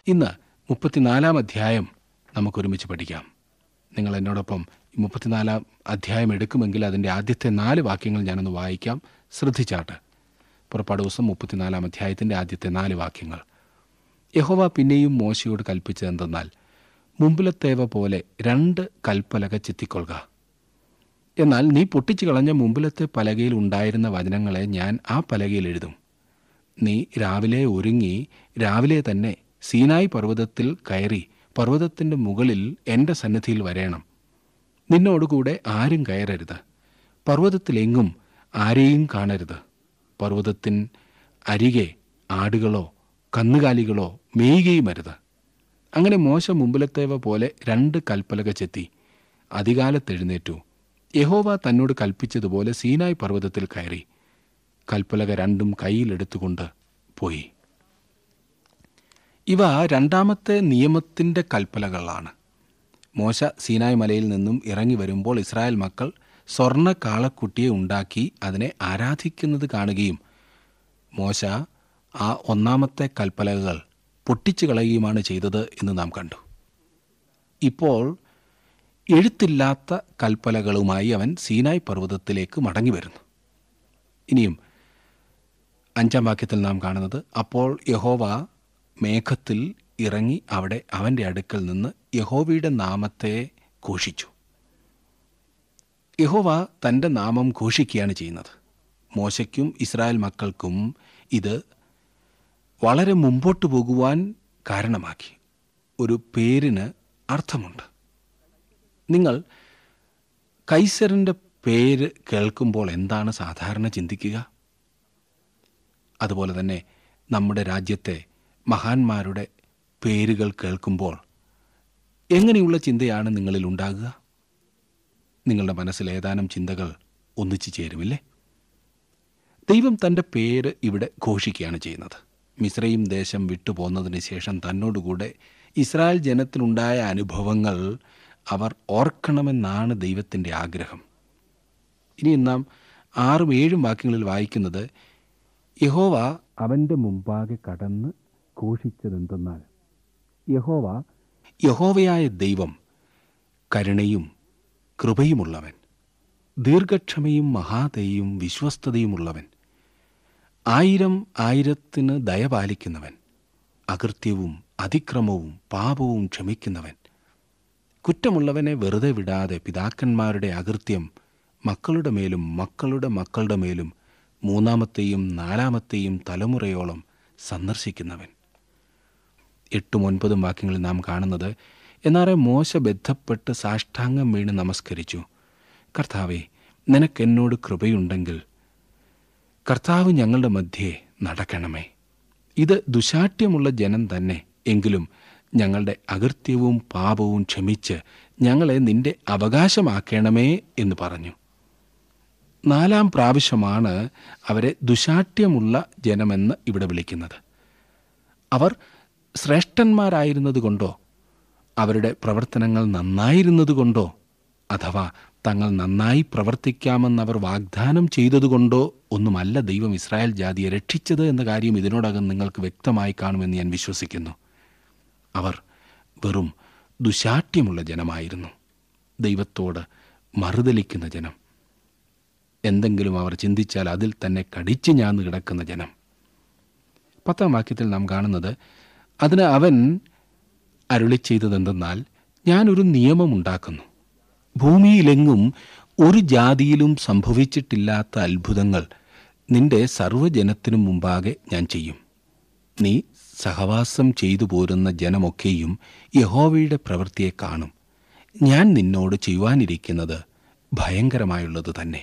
ഇന്ന് മുപ്പത്തിനാലാം അധ്യായം നമുക്കൊരുമിച്ച് പഠിക്കാം നിങ്ങൾ എന്നോടൊപ്പം ഈ മുപ്പത്തിനാലാം അധ്യായം എടുക്കുമെങ്കിൽ അതിൻ്റെ ആദ്യത്തെ നാല് വാക്യങ്ങൾ ഞാനൊന്ന് വായിക്കാം ശ്രദ്ധിച്ചാട്ട് പുറപ്പാട് ദിവസം മുപ്പത്തിനാലാം അധ്യായത്തിൻ്റെ ആദ്യത്തെ നാല് വാക്യങ്ങൾ യഹോവ പിന്നെയും മോശയോട് കൽപ്പിച്ചതെന്തെന്നാൽ മുമ്പിലത്തേവ പോലെ രണ്ട് കൽപ്പലക ചിത്തിക്കൊള്ളുക എന്നാൽ നീ പൊട്ടിച്ചു കളഞ്ഞ മുമ്പിലത്തെ പലകയിൽ ഉണ്ടായിരുന്ന വചനങ്ങളെ ഞാൻ ആ പലകയിൽ എഴുതും നീ രാവിലെ ഒരുങ്ങി രാവിലെ തന്നെ സീനായി പർവ്വതത്തിൽ കയറി പർവ്വതത്തിൻ്റെ മുകളിൽ എൻ്റെ സന്നിധിയിൽ വരേണം നിന്നോടുകൂടെ ആരും കയറരുത് പർവ്വതത്തിലെങ്ങും ആരെയും കാണരുത് പർവ്വതത്തിൻ അരികെ ആടുകളോ കന്നുകാലികളോ മേയുകയും അരുത് അങ്ങനെ മോശ മുമ്പിലത്തേവ പോലെ രണ്ട് കൽപ്പലക ചെത്തി അധികാലത്തെഴുന്നേറ്റു യഹോവ തന്നോട് കൽപ്പിച്ചതുപോലെ സീനായ് പർവ്വതത്തിൽ കയറി കൽപ്പലക രണ്ടും കയ്യിലെടുത്തുകൊണ്ട് പോയി ഇവ രണ്ടാമത്തെ നിയമത്തിൻ്റെ കൽപ്പലകളാണ് മോശ സീനായ് മലയിൽ നിന്നും ഇറങ്ങി വരുമ്പോൾ ഇസ്രായേൽ മക്കൾ സ്വർണ്ണ കാളക്കുട്ടിയെ ഉണ്ടാക്കി അതിനെ ആരാധിക്കുന്നത് കാണുകയും മോശ ആ ഒന്നാമത്തെ കൽപ്പലകൾ പൊട്ടിച്ചു കളയുകയുമാണ് ചെയ്തത് എന്ന് നാം കണ്ടു ഇപ്പോൾ എഴുത്തില്ലാത്ത കൽപ്പലകളുമായി അവൻ സീനായ് പർവ്വതത്തിലേക്ക് മടങ്ങി വരുന്നു ഇനിയും അഞ്ചാം വാക്യത്തിൽ നാം കാണുന്നത് അപ്പോൾ യഹോവ മേഘത്തിൽ ഇറങ്ങി അവിടെ അവൻ്റെ അടുക്കൽ നിന്ന് യഹോവയുടെ നാമത്തെ ഘോഷിച്ചു യഹോവ തൻ്റെ നാമം ഘോഷിക്കുകയാണ് ചെയ്യുന്നത് മോശയ്ക്കും ഇസ്രായേൽ മക്കൾക്കും ഇത് വളരെ മുമ്പോട്ട് പോകുവാൻ കാരണമാക്കി ഒരു പേരിന് അർത്ഥമുണ്ട് നിങ്ങൾ കൈസറിൻ്റെ പേര് കേൾക്കുമ്പോൾ എന്താണ് സാധാരണ ചിന്തിക്കുക അതുപോലെ തന്നെ നമ്മുടെ രാജ്യത്തെ മഹാന്മാരുടെ പേരുകൾ കേൾക്കുമ്പോൾ എങ്ങനെയുള്ള ചിന്തയാണ് നിങ്ങളിൽ ഉണ്ടാകുക നിങ്ങളുടെ മനസ്സിൽ ഏതാനും ചിന്തകൾ ഒന്നിച്ചു ചേരുമില്ലേ ദൈവം തൻ്റെ പേര് ഇവിടെ ഘോഷിക്കുകയാണ് ചെയ്യുന്നത് മിശ്രയും ദേശം വിട്ടുപോന്നതിന് ശേഷം തന്നോടുകൂടെ ഇസ്രായേൽ ജനത്തിനുണ്ടായ അനുഭവങ്ങൾ അവർ ഓർക്കണമെന്നാണ് ദൈവത്തിൻ്റെ ആഗ്രഹം ഇനി നാം ആറും ഏഴും വാക്യങ്ങളിൽ വായിക്കുന്നത് യഹോവ അവൻ്റെ മുമ്പാകെ കടന്ന് ഘോഷിച്ചതെന്തെന്നാൽ യഹോവ യഹോവയായ ദൈവം കരുണയും കൃപയുമുള്ളവൻ ദീർഘക്ഷമയും മഹാദയും വിശ്വസ്തതയുമുള്ളവൻ ആയിരം ആയിരത്തിന് ദയപാലിക്കുന്നവൻ അകൃത്യവും അതിക്രമവും പാപവും ക്ഷമിക്കുന്നവൻ കുറ്റമുള്ളവനെ വെറുതെ വിടാതെ പിതാക്കന്മാരുടെ അകൃത്യം മക്കളുടെ മേലും മക്കളുടെ മക്കളുടെ മേലും മൂന്നാമത്തെയും നാലാമത്തെയും തലമുറയോളം സന്ദർശിക്കുന്നവൻ എട്ടും ഒൻപതും വാക്യങ്ങളിൽ നാം കാണുന്നത് എന്നാറെ മോശ ബന്ധപ്പെട്ട് സാഷ്ടാംഗം വീണ് നമസ്കരിച്ചു കർത്താവെ നിനക്കെന്നോട് കൃപയുണ്ടെങ്കിൽ കർത്താവ് ഞങ്ങളുടെ മധ്യേ നടക്കണമേ ഇത് ദുശാഠ്യമുള്ള ജനം തന്നെ എങ്കിലും ഞങ്ങളുടെ അകൃത്യവും പാപവും ക്ഷമിച്ച് ഞങ്ങളെ നിന്റെ അവകാശമാക്കണമേ എന്ന് പറഞ്ഞു നാലാം പ്രാവശ്യമാണ് അവരെ ദുശാഠ്യമുള്ള ജനമെന്ന് ഇവിടെ വിളിക്കുന്നത് അവർ ശ്രേഷ്ഠന്മാരായിരുന്നതുകൊണ്ടോ അവരുടെ പ്രവർത്തനങ്ങൾ നന്നായിരുന്നതുകൊണ്ടോ അഥവാ തങ്ങൾ നന്നായി പ്രവർത്തിക്കാമെന്നവർ വാഗ്ദാനം ചെയ്തതുകൊണ്ടോ ഒന്നുമല്ല ദൈവം ഇസ്രായേൽ ജാതിയെ രക്ഷിച്ചത് എന്ന കാര്യം ഇതിനോടകം നിങ്ങൾക്ക് വ്യക്തമായി കാണുമെന്ന് ഞാൻ വിശ്വസിക്കുന്നു അവർ വെറും ദുശാഠ്യമുള്ള ജനമായിരുന്നു ദൈവത്തോട് മറുതലിക്കുന്ന ജനം എന്തെങ്കിലും അവർ ചിന്തിച്ചാൽ അതിൽ തന്നെ കടിച്ചു ഞാന്ന് കിടക്കുന്ന ജനം പത്താം വാക്യത്തിൽ നാം കാണുന്നത് അതിന് അവൻ അരുളി ചെയ്തതെന്തെന്നാൽ ഞാനൊരു നിയമമുണ്ടാക്കുന്നു ഭൂമിയിലെങ്ങും ഒരു ജാതിയിലും സംഭവിച്ചിട്ടില്ലാത്ത അത്ഭുതങ്ങൾ നിന്റെ സർവ്വജനത്തിനും മുമ്പാകെ ഞാൻ ചെയ്യും നീ സഹവാസം ചെയ്തു പോരുന്ന ജനമൊക്കെയും യഹോവയുടെ പ്രവൃത്തിയെ കാണും ഞാൻ നിന്നോട് ചെയ്യുവാനിരിക്കുന്നത് ഭയങ്കരമായുള്ളത് തന്നെ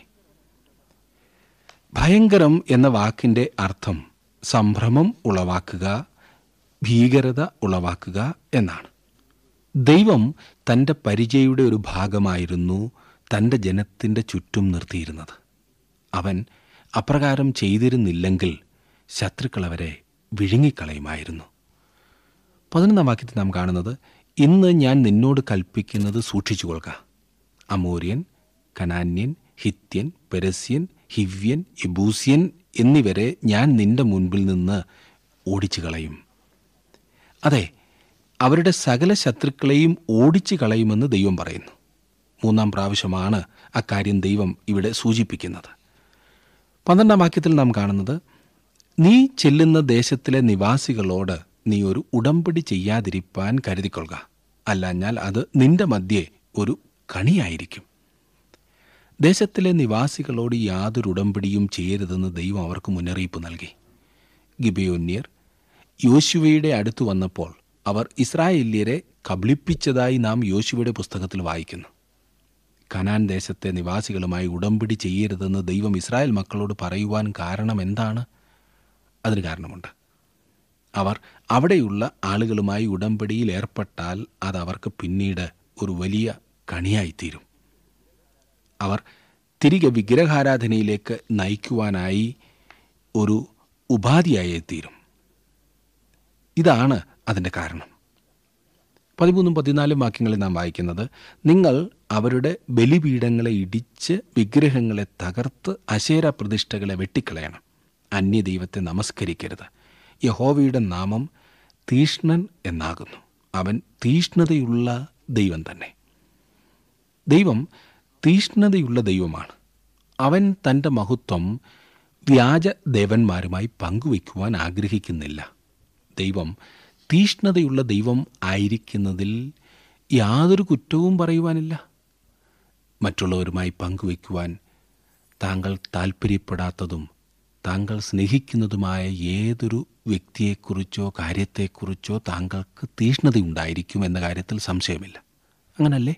ഭയങ്കരം എന്ന വാക്കിൻ്റെ അർത്ഥം സംഭ്രമം ഉളവാക്കുക ഭീകരത ഉളവാക്കുക എന്നാണ് ദൈവം തൻ്റെ പരിചയയുടെ ഒരു ഭാഗമായിരുന്നു തൻ്റെ ജനത്തിൻ്റെ ചുറ്റും നിർത്തിയിരുന്നത് അവൻ അപ്രകാരം ചെയ്തിരുന്നില്ലെങ്കിൽ ശത്രുക്കൾ അവരെ വിഴുങ്ങിക്കളയുമായിരുന്നു പതിനൊന്നാം വാക്യത്തിൽ നാം കാണുന്നത് ഇന്ന് ഞാൻ നിന്നോട് കൽപ്പിക്കുന്നത് സൂക്ഷിച്ചുകൊള്ളുക അമോര്യൻ കനാന്യൻ ഹിത്യൻ പെരസ്യൻ ഹിവ്യൻ എബൂസ്യൻ എന്നിവരെ ഞാൻ നിന്റെ മുൻപിൽ നിന്ന് ഓടിച്ചു കളയും അതെ അവരുടെ സകല ശത്രുക്കളെയും ഓടിച്ചു കളയുമെന്ന് ദൈവം പറയുന്നു മൂന്നാം പ്രാവശ്യമാണ് അക്കാര്യം ദൈവം ഇവിടെ സൂചിപ്പിക്കുന്നത് പന്ത്രണ്ടാം വാക്യത്തിൽ നാം കാണുന്നത് നീ ചെല്ലുന്ന ദേശത്തിലെ നിവാസികളോട് നീ ഒരു ഉടമ്പടി ചെയ്യാതിരിപ്പാൻ കരുതിക്കൊള്ളുക അല്ലാഞ്ഞാൽ അത് നിന്റെ മധ്യേ ഒരു കണിയായിരിക്കും ദേശത്തിലെ നിവാസികളോട് യാതൊരു ഉടമ്പടിയും ചെയ്യരുതെന്ന് ദൈവം അവർക്ക് മുന്നറിയിപ്പ് നൽകി ഗിബയോന്യർ യോശുവയുടെ അടുത്ത് വന്നപ്പോൾ അവർ ഇസ്രായേല്യരെ കബളിപ്പിച്ചതായി നാം യോശുവയുടെ പുസ്തകത്തിൽ വായിക്കുന്നു കനാൻ ദേശത്തെ നിവാസികളുമായി ഉടമ്പടി ചെയ്യരുതെന്ന് ദൈവം ഇസ്രായേൽ മക്കളോട് പറയുവാൻ കാരണം എന്താണ് അതിന് കാരണമുണ്ട് അവർ അവിടെയുള്ള ആളുകളുമായി ഉടമ്പടിയിൽ ഏർപ്പെട്ടാൽ അത് അവർക്ക് പിന്നീട് ഒരു വലിയ കണിയായിത്തീരും അവർ തിരികെ വിഗ്രഹാരാധനയിലേക്ക് നയിക്കുവാനായി ഒരു ഉപാധിയായി തീരും ഇതാണ് അതിൻ്റെ കാരണം പതിമൂന്നും പതിനാലും വാക്യങ്ങളിൽ നാം വായിക്കുന്നത് നിങ്ങൾ അവരുടെ ബലിപീഠങ്ങളെ ഇടിച്ച് വിഗ്രഹങ്ങളെ തകർത്ത് അശേര പ്രതിഷ്ഠകളെ വെട്ടിക്കളയണം അന്യദൈവത്തെ നമസ്കരിക്കരുത് യഹോവയുടെ നാമം തീഷ്ണൻ എന്നാകുന്നു അവൻ തീഷ്ണതയുള്ള ദൈവം തന്നെ ദൈവം തീഷ്ണതയുള്ള ദൈവമാണ് അവൻ തൻ്റെ മഹത്വം വ്യാജ ദേവന്മാരുമായി പങ്കുവയ്ക്കുവാൻ ആഗ്രഹിക്കുന്നില്ല ദൈവം തീഷ്ണതയുള്ള ദൈവം ആയിരിക്കുന്നതിൽ യാതൊരു കുറ്റവും പറയുവാനില്ല മറ്റുള്ളവരുമായി പങ്കുവയ്ക്കുവാൻ താങ്കൾ താൽപ്പര്യപ്പെടാത്തതും താങ്കൾ സ്നേഹിക്കുന്നതുമായ ഏതൊരു വ്യക്തിയെക്കുറിച്ചോ കാര്യത്തെക്കുറിച്ചോ താങ്കൾക്ക് തീഷ്ണതയുണ്ടായിരിക്കും എന്ന കാര്യത്തിൽ സംശയമില്ല അങ്ങനല്ലേ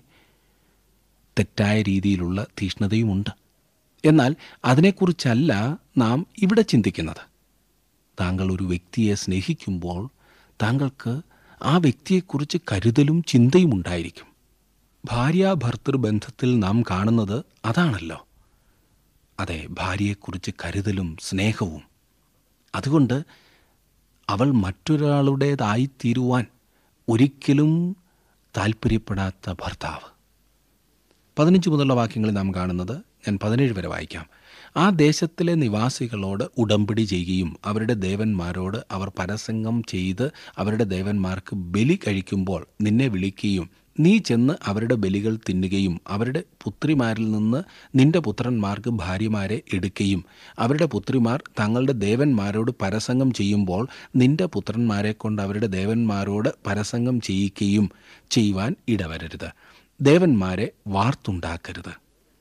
തെറ്റായ രീതിയിലുള്ള തീഷ്ണതയുമുണ്ട് എന്നാൽ അതിനെക്കുറിച്ചല്ല നാം ഇവിടെ ചിന്തിക്കുന്നത് താങ്കൾ ഒരു വ്യക്തിയെ സ്നേഹിക്കുമ്പോൾ താങ്കൾക്ക് ആ വ്യക്തിയെക്കുറിച്ച് കരുതലും ചിന്തയും ഉണ്ടായിരിക്കും ഭാര്യ ഭർത്തൃ ബന്ധത്തിൽ നാം കാണുന്നത് അതാണല്ലോ അതെ ഭാര്യയെക്കുറിച്ച് കരുതലും സ്നേഹവും അതുകൊണ്ട് അവൾ മറ്റൊരാളുടേതായിത്തീരുവാൻ ഒരിക്കലും താൽപ്പര്യപ്പെടാത്ത ഭർത്താവ് പതിനഞ്ച് മുതലുള്ള വാക്യങ്ങളിൽ നാം കാണുന്നത് ഞാൻ പതിനേഴ് വരെ വായിക്കാം ആ ദേശത്തിലെ നിവാസികളോട് ഉടമ്പടി ചെയ്യുകയും അവരുടെ ദേവന്മാരോട് അവർ പരസംഗം ചെയ്ത് അവരുടെ ദേവന്മാർക്ക് ബലി കഴിക്കുമ്പോൾ നിന്നെ വിളിക്കുകയും നീ ചെന്ന് അവരുടെ ബലികൾ തിന്നുകയും അവരുടെ പുത്രിമാരിൽ നിന്ന് നിന്റെ പുത്രന്മാർക്ക് ഭാര്യമാരെ എടുക്കുകയും അവരുടെ പുത്രിമാർ തങ്ങളുടെ ദേവന്മാരോട് പരസംഗം ചെയ്യുമ്പോൾ നിന്റെ പുത്രന്മാരെ കൊണ്ട് അവരുടെ ദേവന്മാരോട് പരസംഗം ചെയ്യിക്കുകയും ചെയ്യുവാൻ ഇടവരരുത് ദേവന്മാരെ വാർത്തുണ്ടാക്കരുത്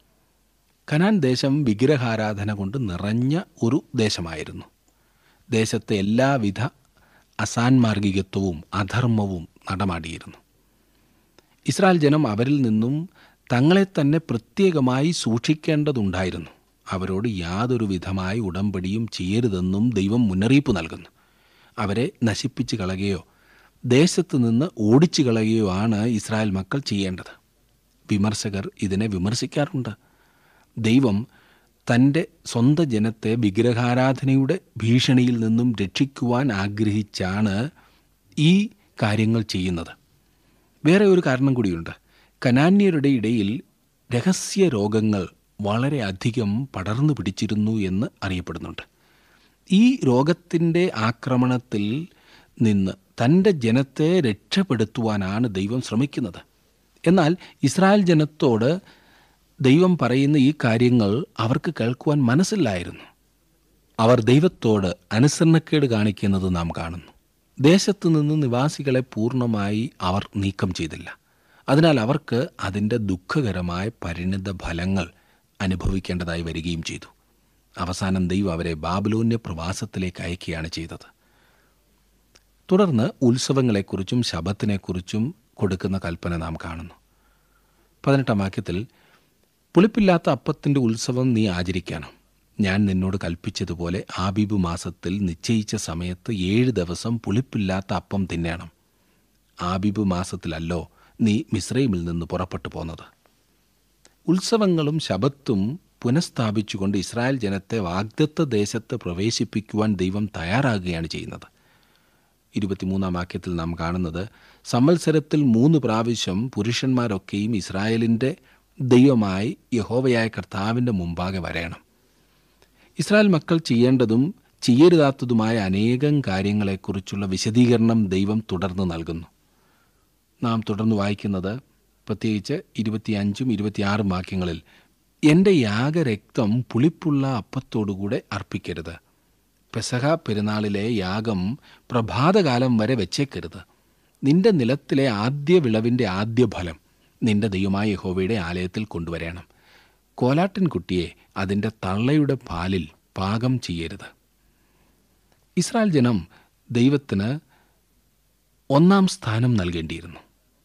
കനാൻ ദേശം വിഗ്രഹാരാധന കൊണ്ട് നിറഞ്ഞ ഒരു ദേശമായിരുന്നു ദേശത്തെ എല്ലാവിധ അസാൻമാർഗികത്വവും അധർമ്മവും നടമാടിയിരുന്നു ഇസ്രായേൽ ജനം അവരിൽ നിന്നും തങ്ങളെ തന്നെ പ്രത്യേകമായി സൂക്ഷിക്കേണ്ടതുണ്ടായിരുന്നു അവരോട് യാതൊരു വിധമായ ഉടമ്പടിയും ചെയ്യരുതെന്നും ദൈവം മുന്നറിയിപ്പ് നൽകുന്നു അവരെ നശിപ്പിച്ചു കളയുകയോ ദേശത്ത് നിന്ന് ഓടിച്ചു കളയുകയോ ആണ് ഇസ്രായേൽ മക്കൾ ചെയ്യേണ്ടത് വിമർശകർ ഇതിനെ വിമർശിക്കാറുണ്ട് ദൈവം തൻ്റെ സ്വന്തം ജനത്തെ വിഗ്രഹാരാധനയുടെ ഭീഷണിയിൽ നിന്നും രക്ഷിക്കുവാൻ ആഗ്രഹിച്ചാണ് ഈ കാര്യങ്ങൾ ചെയ്യുന്നത് വേറെ ഒരു കാരണം കൂടിയുണ്ട് കനാന്യരുടെ ഇടയിൽ രഹസ്യ രോഗങ്ങൾ വളരെ അധികം പടർന്നു പിടിച്ചിരുന്നു എന്ന് അറിയപ്പെടുന്നുണ്ട് ഈ രോഗത്തിൻ്റെ ആക്രമണത്തിൽ നിന്ന് തൻ്റെ ജനത്തെ രക്ഷപ്പെടുത്തുവാനാണ് ദൈവം ശ്രമിക്കുന്നത് എന്നാൽ ഇസ്രായേൽ ജനത്തോട് ദൈവം പറയുന്ന ഈ കാര്യങ്ങൾ അവർക്ക് കേൾക്കുവാൻ മനസ്സില്ലായിരുന്നു അവർ ദൈവത്തോട് അനുസരണക്കേട് കാണിക്കുന്നത് നാം കാണുന്നു ദേശത്തു നിന്ന് നിവാസികളെ പൂർണ്ണമായി അവർ നീക്കം ചെയ്തില്ല അതിനാൽ അവർക്ക് അതിൻ്റെ ദുഃഖകരമായ പരിണിത ഫലങ്ങൾ അനുഭവിക്കേണ്ടതായി വരികയും ചെയ്തു അവസാനം ദൈവം അവരെ ബാബിലോന്യ പ്രവാസത്തിലേക്ക് അയക്കുകയാണ് ചെയ്തത് തുടർന്ന് ഉത്സവങ്ങളെക്കുറിച്ചും ശബത്തിനെക്കുറിച്ചും കൊടുക്കുന്ന കൽപ്പന നാം കാണുന്നു പതിനെട്ടാം വാക്യത്തിൽ പുളിപ്പില്ലാത്ത അപ്പത്തിൻ്റെ ഉത്സവം നീ ആചരിക്കണം ഞാൻ നിന്നോട് കൽപ്പിച്ചതുപോലെ ആബീബ് മാസത്തിൽ നിശ്ചയിച്ച സമയത്ത് ഏഴ് ദിവസം പുളിപ്പില്ലാത്ത അപ്പം തിന്നണം ആബീബ് മാസത്തിലല്ലോ നീ മിശ്രൈമിൽ നിന്ന് പുറപ്പെട്ടു പോന്നത് ഉത്സവങ്ങളും ശബത്തും പുനഃസ്ഥാപിച്ചുകൊണ്ട് ഇസ്രായേൽ ജനത്തെ വാഗ്ദത്ത ദേശത്ത് പ്രവേശിപ്പിക്കുവാൻ ദൈവം തയ്യാറാകുകയാണ് ചെയ്യുന്നത് ഇരുപത്തിമൂന്നാം വാക്യത്തിൽ നാം കാണുന്നത് സംവത്സരത്തിൽ മൂന്ന് പ്രാവശ്യം പുരുഷന്മാരൊക്കെയും ഇസ്രായേലിൻ്റെ ദൈവമായി യഹോവയായ കർത്താവിൻ്റെ മുമ്പാകെ വരയണം ഇസ്രായേൽ മക്കൾ ചെയ്യേണ്ടതും ചെയ്യരുതാത്തതുമായ അനേകം കാര്യങ്ങളെക്കുറിച്ചുള്ള വിശദീകരണം ദൈവം തുടർന്ന് നൽകുന്നു നാം തുടർന്ന് വായിക്കുന്നത് പ്രത്യേകിച്ച് ഇരുപത്തിയഞ്ചും ഇരുപത്തിയാറും വാക്യങ്ങളിൽ എൻ്റെ യാഗരക്തം പുളിപ്പുള്ള അപ്പത്തോടുകൂടെ അർപ്പിക്കരുത് പെസഹ പെരുന്നാളിലെ യാഗം പ്രഭാതകാലം വരെ വെച്ചേക്കരുത് നിന്റെ നിലത്തിലെ ആദ്യ വിളവിൻ്റെ ആദ്യ ഫലം നിന്റെ ദൈവമായ യഹോവയുടെ ആലയത്തിൽ കൊണ്ടുവരണം കോലാട്ടിൻകുട്ടിയെ അതിൻ്റെ തള്ളയുടെ പാലിൽ പാകം ചെയ്യരുത് ഇസ്രായേൽ ജനം ദൈവത്തിന് ഒന്നാം സ്ഥാനം നൽകേണ്ടിയിരുന്നു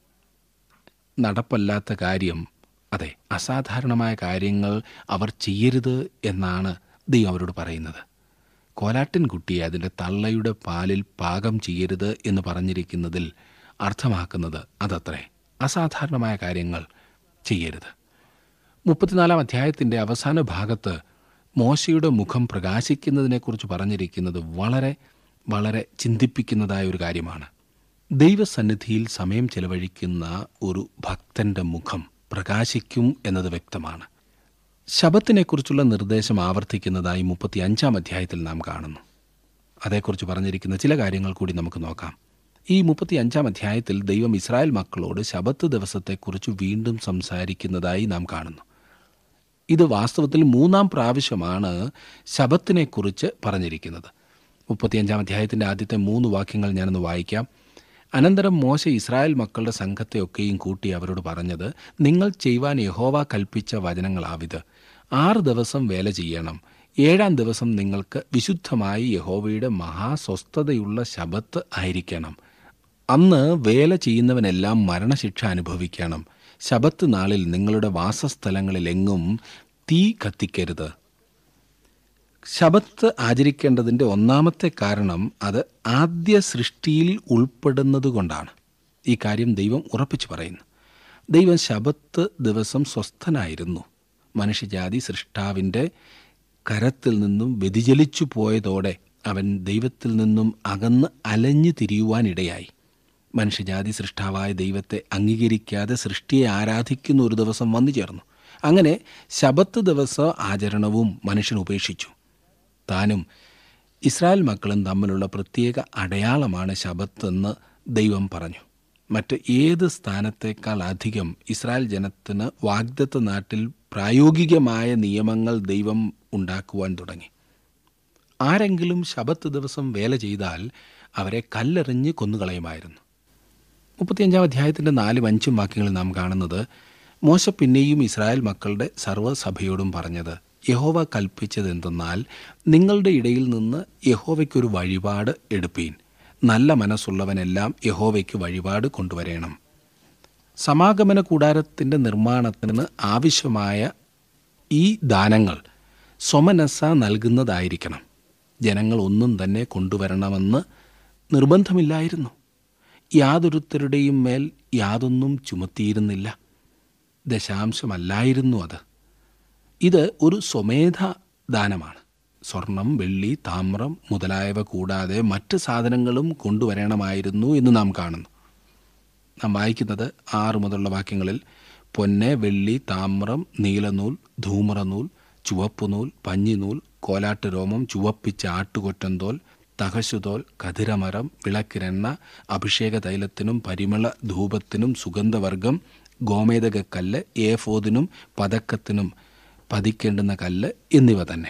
നടപ്പല്ലാത്ത കാര്യം അതെ അസാധാരണമായ കാര്യങ്ങൾ അവർ ചെയ്യരുത് എന്നാണ് ദൈവം അവരോട് പറയുന്നത് കോലാട്ടിൻ കുട്ടിയെ അതിൻ്റെ തള്ളയുടെ പാലിൽ പാകം ചെയ്യരുത് എന്ന് പറഞ്ഞിരിക്കുന്നതിൽ അർത്ഥമാക്കുന്നത് അതത്രേ അസാധാരണമായ കാര്യങ്ങൾ ചെയ്യരുത് മുപ്പത്തിനാലാം അധ്യായത്തിൻ്റെ അവസാന ഭാഗത്ത് മോശയുടെ മുഖം പ്രകാശിക്കുന്നതിനെക്കുറിച്ച് പറഞ്ഞിരിക്കുന്നത് വളരെ വളരെ ചിന്തിപ്പിക്കുന്നതായ ഒരു കാര്യമാണ് ദൈവസന്നിധിയിൽ സമയം ചെലവഴിക്കുന്ന ഒരു ഭക്തന്റെ മുഖം പ്രകാശിക്കും എന്നത് വ്യക്തമാണ് ശബത്തിനെക്കുറിച്ചുള്ള നിർദ്ദേശം ആവർത്തിക്കുന്നതായി മുപ്പത്തി അഞ്ചാം അധ്യായത്തിൽ നാം കാണുന്നു അതേക്കുറിച്ച് പറഞ്ഞിരിക്കുന്ന ചില കാര്യങ്ങൾ കൂടി നമുക്ക് നോക്കാം ഈ മുപ്പത്തി അഞ്ചാം അധ്യായത്തിൽ ദൈവം ഇസ്രായേൽ മക്കളോട് ശബത്ത് ദിവസത്തെക്കുറിച്ച് വീണ്ടും സംസാരിക്കുന്നതായി നാം കാണുന്നു ഇത് വാസ്തവത്തിൽ മൂന്നാം പ്രാവശ്യമാണ് ശബത്തിനെക്കുറിച്ച് പറഞ്ഞിരിക്കുന്നത് മുപ്പത്തിയഞ്ചാം അധ്യായത്തിൻ്റെ ആദ്യത്തെ മൂന്ന് വാക്യങ്ങൾ ഞാനൊന്ന് വായിക്കാം അനന്തരം മോശ ഇസ്രായേൽ മക്കളുടെ സംഘത്തെയൊക്കെയും കൂട്ടി അവരോട് പറഞ്ഞത് നിങ്ങൾ ചെയ്യുവാൻ യഹോവ കൽപ്പിച്ച വചനങ്ങളാവിത് ആറ് ദിവസം വേല ചെയ്യണം ഏഴാം ദിവസം നിങ്ങൾക്ക് വിശുദ്ധമായി യഹോവയുടെ മഹാസ്വസ്ഥതയുള്ള ശബത്ത് ആയിരിക്കണം അന്ന് വേല ചെയ്യുന്നവനെല്ലാം മരണശിക്ഷ അനുഭവിക്കണം ശബത്ത് നാളിൽ നിങ്ങളുടെ വാസസ്ഥലങ്ങളിലെങ്ങും തീ കത്തിക്കരുത് ശബത്ത് ആചരിക്കേണ്ടതിൻ്റെ ഒന്നാമത്തെ കാരണം അത് ആദ്യ സൃഷ്ടിയിൽ ഉൾപ്പെടുന്നതുകൊണ്ടാണ് ഈ കാര്യം ദൈവം ഉറപ്പിച്ചു പറയുന്നു ദൈവം ശബത്ത് ദിവസം സ്വസ്ഥനായിരുന്നു മനുഷ്യജാതി സൃഷ്ടാവിൻ്റെ കരത്തിൽ നിന്നും വ്യതിചലിച്ചു പോയതോടെ അവൻ ദൈവത്തിൽ നിന്നും അകന്ന് അലഞ്ഞു തിരിയുവാനിടയായി മനുഷ്യജാതി സൃഷ്ടാവായ ദൈവത്തെ അംഗീകരിക്കാതെ സൃഷ്ടിയെ ആരാധിക്കുന്ന ഒരു ദിവസം വന്നു ചേർന്നു അങ്ങനെ ശബത്ത് ദിവസ ആചരണവും മനുഷ്യൻ ഉപേക്ഷിച്ചു താനും ഇസ്രായേൽ മക്കളും തമ്മിലുള്ള പ്രത്യേക അടയാളമാണ് ശബത്ത് എന്ന് ദൈവം പറഞ്ഞു മറ്റ് ഏത് സ്ഥാനത്തേക്കാൾ അധികം ഇസ്രായേൽ ജനത്തിന് വാഗ്ദത്ത നാട്ടിൽ പ്രായോഗികമായ നിയമങ്ങൾ ദൈവം ഉണ്ടാക്കുവാൻ തുടങ്ങി ആരെങ്കിലും ശബത്ത് ദിവസം വേല ചെയ്താൽ അവരെ കല്ലെറിഞ്ഞ് കൊന്നുകളയുമായിരുന്നു മുപ്പത്തിയഞ്ചാം അധ്യായത്തിൻ്റെ നാലും അഞ്ചും വാക്യങ്ങളിൽ നാം കാണുന്നത് മോശ പിന്നെയും ഇസ്രായേൽ മക്കളുടെ സർവ്വസഭയോടും പറഞ്ഞത് യഹോവ കൽപ്പിച്ചത് എന്തെന്നാൽ നിങ്ങളുടെ ഇടയിൽ നിന്ന് യഹോവയ്ക്കൊരു വഴിപാട് എടുപ്പീൻ നല്ല മനസ്സുള്ളവനെല്ലാം യഹോവയ്ക്ക് വഴിപാട് കൊണ്ടുവരേണം സമാഗമന കൂടാരത്തിൻ്റെ നിർമ്മാണത്തിന് ആവശ്യമായ ഈ ദാനങ്ങൾ സ്വമനസ്സ നൽകുന്നതായിരിക്കണം ജനങ്ങൾ ഒന്നും തന്നെ കൊണ്ടുവരണമെന്ന് നിർബന്ധമില്ലായിരുന്നു യാതൊരുത്തരുടെയും മേൽ യാതൊന്നും ചുമത്തിയിരുന്നില്ല ദശാംശമല്ലായിരുന്നു അത് ഇത് ഒരു സ്വമേധ ദാനമാണ് സ്വർണം വെള്ളി താമ്രം മുതലായവ കൂടാതെ മറ്റ് സാധനങ്ങളും കൊണ്ടുവരണമായിരുന്നു എന്ന് നാം കാണുന്നു നാം വായിക്കുന്നത് ആറ് മുതലുള്ള വാക്യങ്ങളിൽ പൊന്ന് വെള്ളി താമ്രം നീലനൂൽ ധൂമ്രനൂൽ ചുവപ്പുനൂൽ പഞ്ഞിനൂൽ കോലാട്ട് രോമം ചുവപ്പിച്ച ആട്ടുകൊറ്റന്തോൽ തഹശുതോൽ കതിരമരം വിളക്കിരെണ്ണ അഭിഷേക തൈലത്തിനും പരിമള ധൂപത്തിനും സുഗന്ധവർഗം ഗോമേതകക്കല്ല് ഏഫോദിനും പതക്കത്തിനും പതിക്കേണ്ടുന്ന കല്ല് എന്നിവ തന്നെ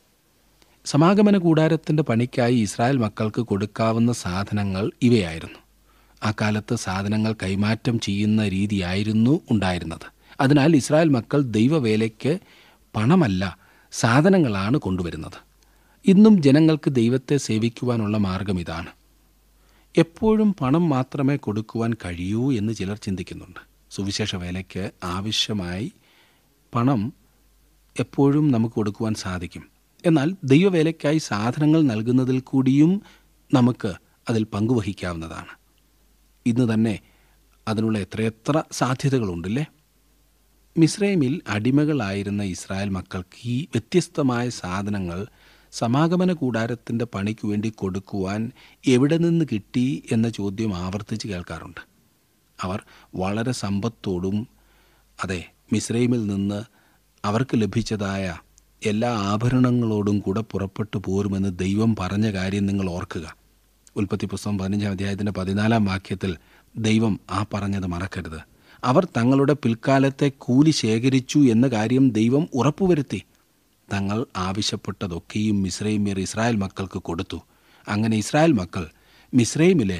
സമാഗമന കൂടാരത്തിൻ്റെ പണിക്കായി ഇസ്രായേൽ മക്കൾക്ക് കൊടുക്കാവുന്ന സാധനങ്ങൾ ഇവയായിരുന്നു ആ കാലത്ത് സാധനങ്ങൾ കൈമാറ്റം ചെയ്യുന്ന രീതിയായിരുന്നു ഉണ്ടായിരുന്നത് അതിനാൽ ഇസ്രായേൽ മക്കൾ ദൈവവേലയ്ക്ക് പണമല്ല സാധനങ്ങളാണ് കൊണ്ടുവരുന്നത് ഇന്നും ജനങ്ങൾക്ക് ദൈവത്തെ സേവിക്കുവാനുള്ള മാർഗം ഇതാണ് എപ്പോഴും പണം മാത്രമേ കൊടുക്കുവാൻ കഴിയൂ എന്ന് ചിലർ ചിന്തിക്കുന്നുണ്ട് സുവിശേഷ വേലയ്ക്ക് ആവശ്യമായി പണം എപ്പോഴും നമുക്ക് കൊടുക്കുവാൻ സാധിക്കും എന്നാൽ ദൈവവേലയ്ക്കായി സാധനങ്ങൾ നൽകുന്നതിൽ കൂടിയും നമുക്ക് അതിൽ പങ്കുവഹിക്കാവുന്നതാണ് ഇന്ന് തന്നെ അതിനുള്ള എത്രയെത്ര സാധ്യതകളുണ്ടല്ലേ മിസ്രൈമിൽ അടിമകളായിരുന്ന ഇസ്രായേൽ മക്കൾക്ക് ഈ വ്യത്യസ്തമായ സാധനങ്ങൾ സമാഗമന കൂടാരത്തിൻ്റെ പണിക്ക് വേണ്ടി കൊടുക്കുവാൻ എവിടെ നിന്ന് കിട്ടി എന്ന ചോദ്യം ആവർത്തിച്ച് കേൾക്കാറുണ്ട് അവർ വളരെ സമ്പത്തോടും അതെ മിസ്രൈമിൽ നിന്ന് അവർക്ക് ലഭിച്ചതായ എല്ലാ ആഭരണങ്ങളോടും കൂടെ പുറപ്പെട്ടു പോരുമെന്ന് ദൈവം പറഞ്ഞ കാര്യം നിങ്ങൾ ഓർക്കുക ഉൽപ്പത്തി പുസ്തകം പതിനഞ്ചാം അധ്യായത്തിൻ്റെ പതിനാലാം വാക്യത്തിൽ ദൈവം ആ പറഞ്ഞത് മറക്കരുത് അവർ തങ്ങളുടെ പിൽക്കാലത്തെ കൂലി ശേഖരിച്ചു എന്ന കാര്യം ദൈവം ഉറപ്പുവരുത്തി തങ്ങൾ ആവശ്യപ്പെട്ടതൊക്കെയും മിസ്രൈമ്യർ ഇസ്രായേൽ മക്കൾക്ക് കൊടുത്തു അങ്ങനെ ഇസ്രായേൽ മക്കൾ മിസ്രൈമിലെ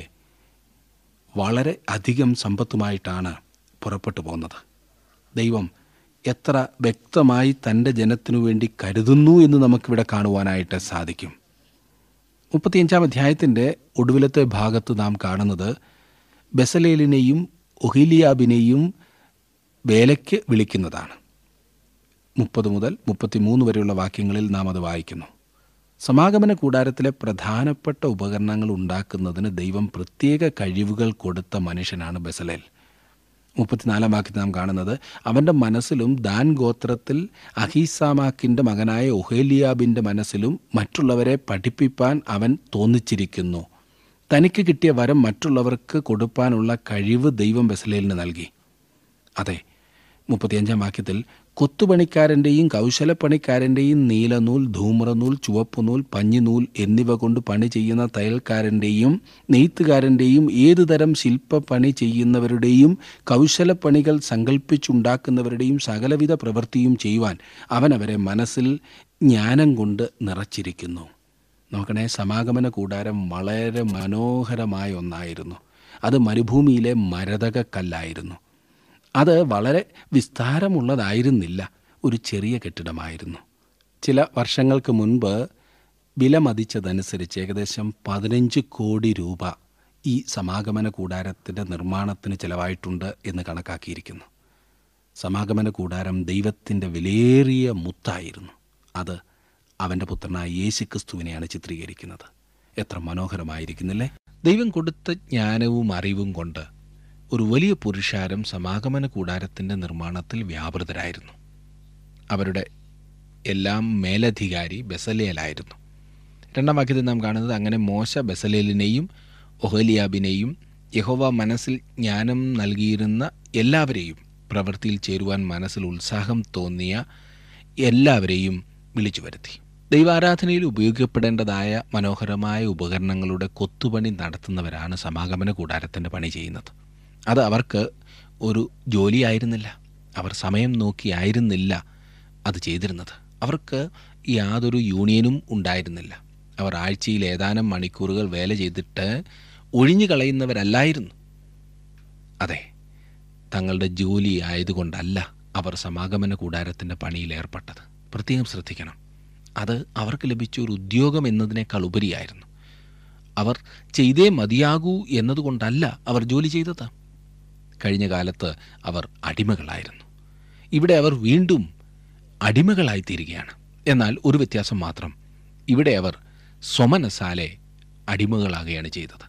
വളരെ അധികം സമ്പത്തുമായിട്ടാണ് പുറപ്പെട്ടു പോകുന്നത് ദൈവം എത്ര വ്യക്തമായി തൻ്റെ ജനത്തിനു വേണ്ടി കരുതുന്നു എന്ന് നമുക്കിവിടെ കാണുവാനായിട്ട് സാധിക്കും മുപ്പത്തിയഞ്ചാം അധ്യായത്തിൻ്റെ ഒടുവിലത്തെ ഭാഗത്ത് നാം കാണുന്നത് ബസലേലിനെയും ഒഹിലിയാബിനെയും വേലയ്ക്ക് വിളിക്കുന്നതാണ് മുപ്പത് മുതൽ മുപ്പത്തിമൂന്ന് വരെയുള്ള വാക്യങ്ങളിൽ നാം അത് വായിക്കുന്നു സമാഗമന കൂടാരത്തിലെ പ്രധാനപ്പെട്ട ഉപകരണങ്ങൾ ഉണ്ടാക്കുന്നതിന് ദൈവം പ്രത്യേക കഴിവുകൾ കൊടുത്ത മനുഷ്യനാണ് ബസലേൽ മുപ്പത്തിനാലാം വാക്യത്തിൽ നാം കാണുന്നത് അവൻ്റെ മനസ്സിലും ദാൻ ഗോത്രത്തിൽ അഹീസാമാക്കിൻ്റെ മകനായ ഒഹേലിയാബിൻ്റെ മനസ്സിലും മറ്റുള്ളവരെ പഠിപ്പിപ്പാൻ അവൻ തോന്നിച്ചിരിക്കുന്നു തനിക്ക് കിട്ടിയ വരം മറ്റുള്ളവർക്ക് കൊടുപ്പാനുള്ള കഴിവ് ദൈവം ബസലേലിന് നൽകി അതെ മുപ്പത്തിയഞ്ചാം വാക്യത്തിൽ കൊത്തുപണിക്കാരൻ്റെയും കൗശലപ്പണിക്കാരൻ്റെയും നീലനൂൽ ധൂമ്രനൂൽ ചുവപ്പുനൂൽ പഞ്ഞിനൂൽ എന്നിവ കൊണ്ട് പണി ചെയ്യുന്ന തയ്യൽക്കാരൻ്റെയും നെയ്ത്തുകാരൻ്റെയും ഏതുതരം ശില്പപ്പണി ചെയ്യുന്നവരുടെയും കൗശലപ്പണികൾ സങ്കല്പിച്ചുണ്ടാക്കുന്നവരുടെയും സകലവിധ പ്രവൃത്തിയും ചെയ്യുവാൻ അവൻ അവരെ മനസ്സിൽ ജ്ഞാനം കൊണ്ട് നിറച്ചിരിക്കുന്നു നോക്കണേ സമാഗമന കൂടാരം വളരെ മനോഹരമായ ഒന്നായിരുന്നു അത് മരുഭൂമിയിലെ മരതകക്കല്ലായിരുന്നു അത് വളരെ വിസ്താരമുള്ളതായിരുന്നില്ല ഒരു ചെറിയ കെട്ടിടമായിരുന്നു ചില വർഷങ്ങൾക്ക് മുൻപ് വിലമതിച്ചതനുസരിച്ച് ഏകദേശം പതിനഞ്ച് കോടി രൂപ ഈ സമാഗമന കൂടാരത്തിൻ്റെ നിർമ്മാണത്തിന് ചിലവായിട്ടുണ്ട് എന്ന് കണക്കാക്കിയിരിക്കുന്നു സമാഗമന കൂടാരം ദൈവത്തിൻ്റെ വിലയേറിയ മുത്തായിരുന്നു അത് അവൻ്റെ പുത്രനായ യേശുക്രിസ്തുവിനെയാണ് ചിത്രീകരിക്കുന്നത് എത്ര മനോഹരമായിരിക്കുന്നില്ലേ ദൈവം കൊടുത്ത ജ്ഞാനവും അറിവും കൊണ്ട് ഒരു വലിയ പുരുഷാരം സമാഗമന കൂടാരത്തിൻ്റെ നിർമ്മാണത്തിൽ വ്യാപൃതരായിരുന്നു അവരുടെ എല്ലാം മേലധികാരി ബസലേലായിരുന്നു രണ്ടാം വാക്യത്തിൽ നാം കാണുന്നത് അങ്ങനെ മോശ ബസലേലിനെയും ഒഹലിയാബിനെയും യഹോവ മനസ്സിൽ ജ്ഞാനം നൽകിയിരുന്ന എല്ലാവരെയും പ്രവൃത്തിയിൽ ചേരുവാൻ മനസ്സിൽ ഉത്സാഹം തോന്നിയ എല്ലാവരെയും വിളിച്ചു വരുത്തി ദൈവാരാധനയിൽ ഉപയോഗിക്കപ്പെടേണ്ടതായ മനോഹരമായ ഉപകരണങ്ങളുടെ കൊത്തുപണി നടത്തുന്നവരാണ് സമാഗമന കൂടാരത്തിൻ്റെ പണി ചെയ്യുന്നത് അത് അവർക്ക് ഒരു ജോലിയായിരുന്നില്ല അവർ സമയം നോക്കിയായിരുന്നില്ല അത് ചെയ്തിരുന്നത് അവർക്ക് യാതൊരു യൂണിയനും ഉണ്ടായിരുന്നില്ല അവർ ആഴ്ചയിൽ ഏതാനും മണിക്കൂറുകൾ വേല ചെയ്തിട്ട് ഒഴിഞ്ഞു കളയുന്നവരല്ലായിരുന്നു അതെ തങ്ങളുടെ ജോലി ആയതുകൊണ്ടല്ല അവർ സമാഗമന കൂടാരത്തിൻ്റെ പണിയിൽ ഏർപ്പെട്ടത് പ്രത്യേകം ശ്രദ്ധിക്കണം അത് അവർക്ക് ലഭിച്ച ഒരു ഉദ്യോഗം എന്നതിനേക്കാൾ ഉപരിയായിരുന്നു അവർ ചെയ്തേ മതിയാകൂ എന്നതുകൊണ്ടല്ല അവർ ജോലി ചെയ്തത് കഴിഞ്ഞ കാലത്ത് അവർ അടിമകളായിരുന്നു ഇവിടെ അവർ വീണ്ടും അടിമകളായിത്തീരുകയാണ് എന്നാൽ ഒരു വ്യത്യാസം മാത്രം ഇവിടെ അവർ സ്വമനസാലെ അടിമകളാകുകയാണ് ചെയ്തത്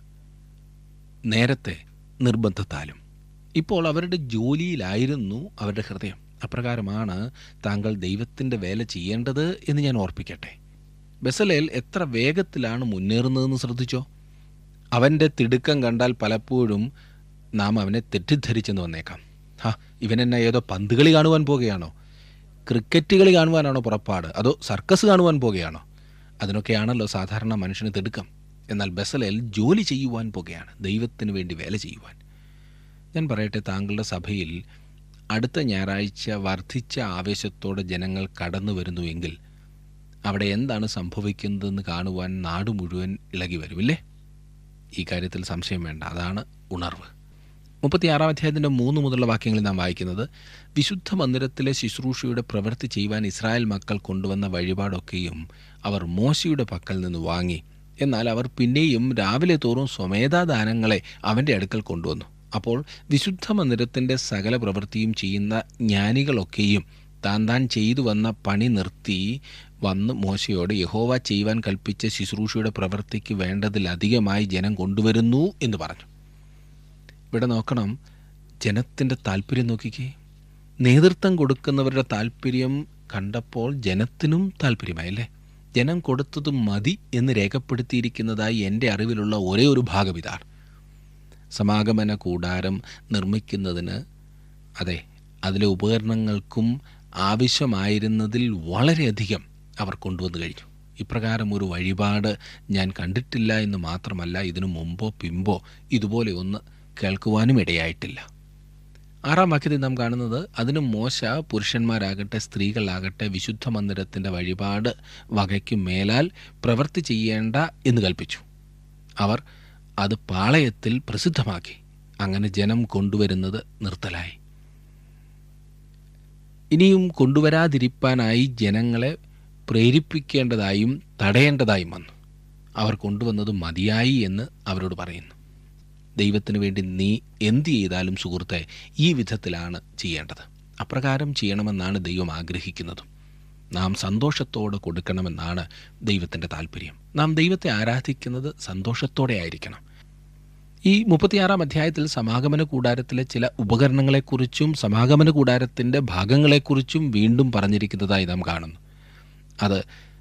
നേരത്തെ നിർബന്ധത്താലും ഇപ്പോൾ അവരുടെ ജോലിയിലായിരുന്നു അവരുടെ ഹൃദയം അപ്രകാരമാണ് താങ്കൾ ദൈവത്തിൻ്റെ വേല ചെയ്യേണ്ടത് എന്ന് ഞാൻ ഓർപ്പിക്കട്ടെ ബസലേൽ എത്ര വേഗത്തിലാണ് മുന്നേറുന്നതെന്ന് ശ്രദ്ധിച്ചോ അവൻ്റെ തിടുക്കം കണ്ടാൽ പലപ്പോഴും നാം അവനെ തെറ്റിദ്ധരിച്ചെന്ന് വന്നേക്കാം ഹാ ഇവനെന്നെ ഏതോ പന്ത് കളി കാണുവാൻ പോകുകയാണോ ക്രിക്കറ്റ് കളി കാണുവാനാണോ പുറപ്പാട് അതോ സർക്കസ് കാണുവാൻ പോകുകയാണോ അതിനൊക്കെയാണല്ലോ സാധാരണ മനുഷ്യന് തിടുക്കം എന്നാൽ ബസലേൽ ജോലി ചെയ്യുവാൻ പോകുകയാണ് ദൈവത്തിന് വേണ്ടി വേല ചെയ്യുവാൻ ഞാൻ പറയട്ടെ താങ്കളുടെ സഭയിൽ അടുത്ത ഞായറാഴ്ച വർദ്ധിച്ച ആവേശത്തോടെ ജനങ്ങൾ കടന്നു വരുന്നുവെങ്കിൽ അവിടെ എന്താണ് സംഭവിക്കുന്നതെന്ന് കാണുവാൻ നാട് മുഴുവൻ ഇളകി വരുമില്ലേ ഈ കാര്യത്തിൽ സംശയം വേണ്ട അതാണ് ഉണർവ് മുപ്പത്തിയാറാം അധ്യായത്തിൻ്റെ മൂന്ന് മുതലുള്ള വാക്യങ്ങളിൽ നാം വായിക്കുന്നത് വിശുദ്ധ മന്ദിരത്തിലെ ശുശ്രൂഷയുടെ പ്രവൃത്തി ചെയ്യുവാൻ ഇസ്രായേൽ മക്കൾ കൊണ്ടുവന്ന വഴിപാടൊക്കെയും അവർ മോശയുടെ പക്കൽ നിന്ന് വാങ്ങി എന്നാൽ അവർ പിന്നെയും രാവിലെ തോറും സ്വമേധാദാനങ്ങളെ അവൻ്റെ അടുക്കൽ കൊണ്ടുവന്നു അപ്പോൾ വിശുദ്ധ മന്ദിരത്തിൻ്റെ സകല പ്രവൃത്തിയും ചെയ്യുന്ന ജ്ഞാനികളൊക്കെയും താൻ താൻ ചെയ്തു വന്ന പണി നിർത്തി വന്ന് മോശയോട് യഹോവ ചെയ്യുവാൻ കൽപ്പിച്ച ശുശ്രൂഷയുടെ പ്രവൃത്തിക്ക് വേണ്ടതിലധികമായി ജനം കൊണ്ടുവരുന്നു എന്ന് പറഞ്ഞു ഇവിടെ നോക്കണം ജനത്തിൻ്റെ താല്പര്യം നോക്കിക്കേ നേതൃത്വം കൊടുക്കുന്നവരുടെ താല്പര്യം കണ്ടപ്പോൾ ജനത്തിനും താല്പര്യമായല്ലേ ജനം കൊടുത്തത് മതി എന്ന് രേഖപ്പെടുത്തിയിരിക്കുന്നതായി എൻ്റെ അറിവിലുള്ള ഒരേ ഒരു ഭാഗം ഇതാണ് സമാഗമന കൂടാരം നിർമ്മിക്കുന്നതിന് അതെ അതിലെ ഉപകരണങ്ങൾക്കും ആവശ്യമായിരുന്നതിൽ വളരെയധികം അവർ കൊണ്ടുവന്നു കഴിഞ്ഞു ഇപ്രകാരം ഒരു വഴിപാട് ഞാൻ കണ്ടിട്ടില്ല എന്ന് മാത്രമല്ല ഇതിനു മുമ്പോ പിമ്പോ ഇതുപോലെ ഒന്ന് കേൾക്കുവാനും ഇടയായിട്ടില്ല ആറാം വാക്യത്തിൽ നാം കാണുന്നത് അതിന് മോശ പുരുഷന്മാരാകട്ടെ സ്ത്രീകളാകട്ടെ വിശുദ്ധ മന്ദിരത്തിൻ്റെ വഴിപാട് വകയ്ക്ക് മേലാൽ പ്രവൃത്തി ചെയ്യേണ്ട എന്ന് കൽപ്പിച്ചു അവർ അത് പാളയത്തിൽ പ്രസിദ്ധമാക്കി അങ്ങനെ ജനം കൊണ്ടുവരുന്നത് നിർത്തലായി ഇനിയും കൊണ്ടുവരാതിരിപ്പാനായി ജനങ്ങളെ പ്രേരിപ്പിക്കേണ്ടതായും തടയേണ്ടതായും വന്നു അവർ കൊണ്ടുവന്നത് മതിയായി എന്ന് അവരോട് പറയുന്നു ദൈവത്തിന് വേണ്ടി നീ എന്ത് ചെയ്താലും സുഹൃത്തെ ഈ വിധത്തിലാണ് ചെയ്യേണ്ടത് അപ്രകാരം ചെയ്യണമെന്നാണ് ദൈവം ആഗ്രഹിക്കുന്നതും നാം സന്തോഷത്തോടെ കൊടുക്കണമെന്നാണ് ദൈവത്തിൻ്റെ താല്പര്യം നാം ദൈവത്തെ ആരാധിക്കുന്നത് സന്തോഷത്തോടെ ആയിരിക്കണം ഈ മുപ്പത്തിയാറാം അധ്യായത്തിൽ സമാഗമന കൂടാരത്തിലെ ചില ഉപകരണങ്ങളെക്കുറിച്ചും സമാഗമന കൂടാരത്തിൻ്റെ ഭാഗങ്ങളെക്കുറിച്ചും വീണ്ടും പറഞ്ഞിരിക്കുന്നതായി നാം കാണുന്നു അത്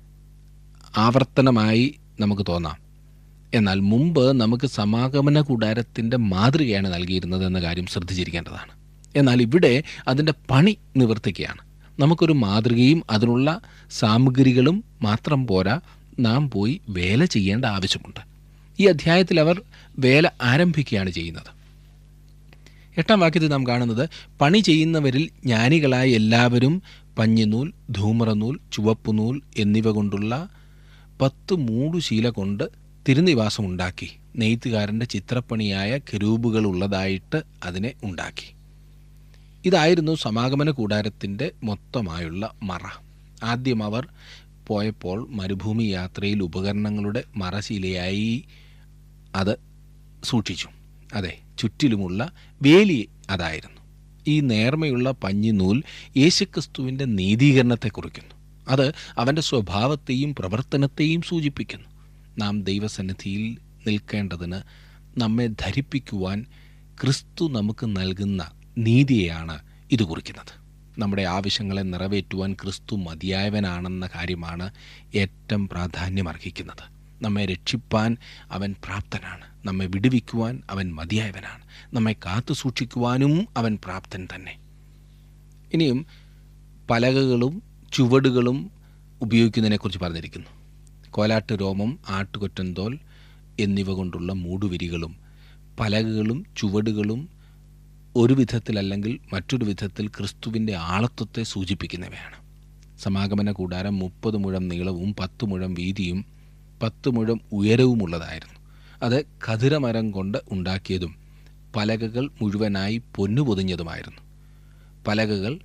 ആവർത്തനമായി നമുക്ക് തോന്നാം എന്നാൽ മുമ്പ് നമുക്ക് സമാഗമന കൂടാരത്തിൻ്റെ മാതൃകയാണ് നൽകിയിരുന്നത് എന്ന കാര്യം ശ്രദ്ധിച്ചിരിക്കേണ്ടതാണ് എന്നാൽ ഇവിടെ അതിൻ്റെ പണി നിവർത്തിക്കുകയാണ് നമുക്കൊരു മാതൃകയും അതിനുള്ള സാമഗ്രികളും മാത്രം പോരാ നാം പോയി വേല ചെയ്യേണ്ട ആവശ്യമുണ്ട് ഈ അധ്യായത്തിൽ അവർ വേല ആരംഭിക്കുകയാണ് ചെയ്യുന്നത് എട്ടാം വാക്യത്തിൽ നാം കാണുന്നത് പണി ചെയ്യുന്നവരിൽ ജ്ഞാനികളായ എല്ലാവരും പഞ്ഞിനൂൽ ധൂമ്രനൂൽ ചുവപ്പുനൂൽ എന്നിവ കൊണ്ടുള്ള പത്ത് മൂടുശീല കൊണ്ട് തിരുനിവാസം ഉണ്ടാക്കി നെയ്ത്തുകാരൻ്റെ ചിത്രപ്പണിയായ കെരൂബുകൾ ഉള്ളതായിട്ട് അതിനെ ഉണ്ടാക്കി ഇതായിരുന്നു സമാഗമന കൂടാരത്തിൻ്റെ മൊത്തമായുള്ള മറ ആദ്യം അവർ പോയപ്പോൾ മരുഭൂമി യാത്രയിൽ ഉപകരണങ്ങളുടെ മറശീലയായി അത് സൂക്ഷിച്ചു അതെ ചുറ്റിലുമുള്ള വേലി അതായിരുന്നു ഈ നേർമയുള്ള പഞ്ഞിനൂൽ യേശുക്രിസ്തുവിൻ്റെ നീതീകരണത്തെ കുറിക്കുന്നു അത് അവൻ്റെ സ്വഭാവത്തെയും പ്രവർത്തനത്തെയും സൂചിപ്പിക്കുന്നു നാം ദൈവസന്നിധിയിൽ നിൽക്കേണ്ടതിന് നമ്മെ ധരിപ്പിക്കുവാൻ ക്രിസ്തു നമുക്ക് നൽകുന്ന നീതിയെയാണ് ഇത് കുറിക്കുന്നത് നമ്മുടെ ആവശ്യങ്ങളെ നിറവേറ്റുവാൻ ക്രിസ്തു മതിയായവനാണെന്ന കാര്യമാണ് ഏറ്റവും പ്രാധാന്യമർഹിക്കുന്നത് നമ്മെ രക്ഷിപ്പാൻ അവൻ പ്രാപ്തനാണ് നമ്മെ വിടുവിക്കുവാൻ അവൻ മതിയായവനാണ് നമ്മെ കാത്തു സൂക്ഷിക്കുവാനും അവൻ പ്രാപ്തൻ തന്നെ ഇനിയും പലകകളും ചുവടുകളും ഉപയോഗിക്കുന്നതിനെക്കുറിച്ച് പറഞ്ഞിരിക്കുന്നു കോലാട്ട് രോമം ആട്ടുകൊറ്റന്തോൽ എന്നിവ കൊണ്ടുള്ള മൂടുവിരികളും പലകകളും ചുവടുകളും ഒരു വിധത്തിലല്ലെങ്കിൽ മറ്റൊരു വിധത്തിൽ ക്രിസ്തുവിൻ്റെ ആളത്വത്തെ സൂചിപ്പിക്കുന്നവയാണ് സമാഗമന കൂടാരം മുപ്പത് മുഴം നീളവും പത്ത് മുഴം വീതിയും പത്ത് മുഴം ഉയരവുമുള്ളതായിരുന്നു അത് കതിരമരം കൊണ്ട് ഉണ്ടാക്കിയതും പലകകൾ മുഴുവനായി പൊന്നു പൊതിഞ്ഞതുമായിരുന്നു പലകകൾ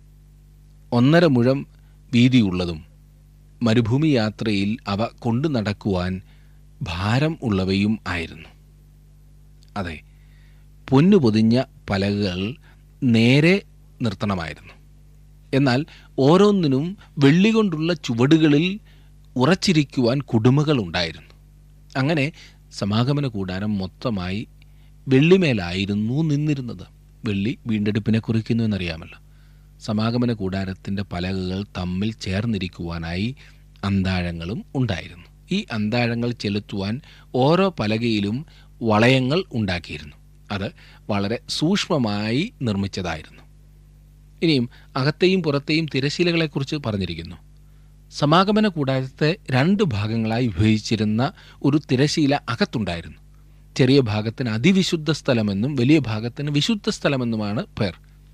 ഒന്നര മുഴം വീതിയുള്ളതും മരുഭൂമി യാത്രയിൽ അവ കൊണ്ടു നടക്കുവാൻ ഭാരം ഉള്ളവയും ആയിരുന്നു അതെ പൊന്നു പൊതിഞ്ഞ പലകകൾ നേരെ നിർത്തണമായിരുന്നു എന്നാൽ ഓരോന്നിനും വെള്ളി കൊണ്ടുള്ള ചുവടുകളിൽ ഉറച്ചിരിക്കുവാൻ കുടുമകൾ ഉണ്ടായിരുന്നു അങ്ങനെ സമാഗമന കൂടാരം മൊത്തമായി വെള്ളിമേലായിരുന്നു നിന്നിരുന്നത് വെള്ളി വീണ്ടെടുപ്പിനെ കുറിക്കുന്നു എന്നറിയാമല്ലോ സമാഗമന കൂടാരത്തിൻ്റെ പലകകൾ തമ്മിൽ ചേർന്നിരിക്കുവാനായി അന്താഴങ്ങളും ഉണ്ടായിരുന്നു ഈ അന്താഴങ്ങൾ ചെലുത്തുവാൻ ഓരോ പലകയിലും വളയങ്ങൾ ഉണ്ടാക്കിയിരുന്നു അത് വളരെ സൂക്ഷ്മമായി നിർമ്മിച്ചതായിരുന്നു ഇനിയും അകത്തെയും പുറത്തെയും തിരശീലകളെക്കുറിച്ച് പറഞ്ഞിരിക്കുന്നു സമാഗമന കൂടാരത്തെ രണ്ട് ഭാഗങ്ങളായി വിഭജിച്ചിരുന്ന ഒരു തിരശീല അകത്തുണ്ടായിരുന്നു ചെറിയ ഭാഗത്തിന് അതിവിശുദ്ധ സ്ഥലമെന്നും വലിയ ഭാഗത്തിന് വിശുദ്ധ സ്ഥലമെന്നുമാണ് പേർ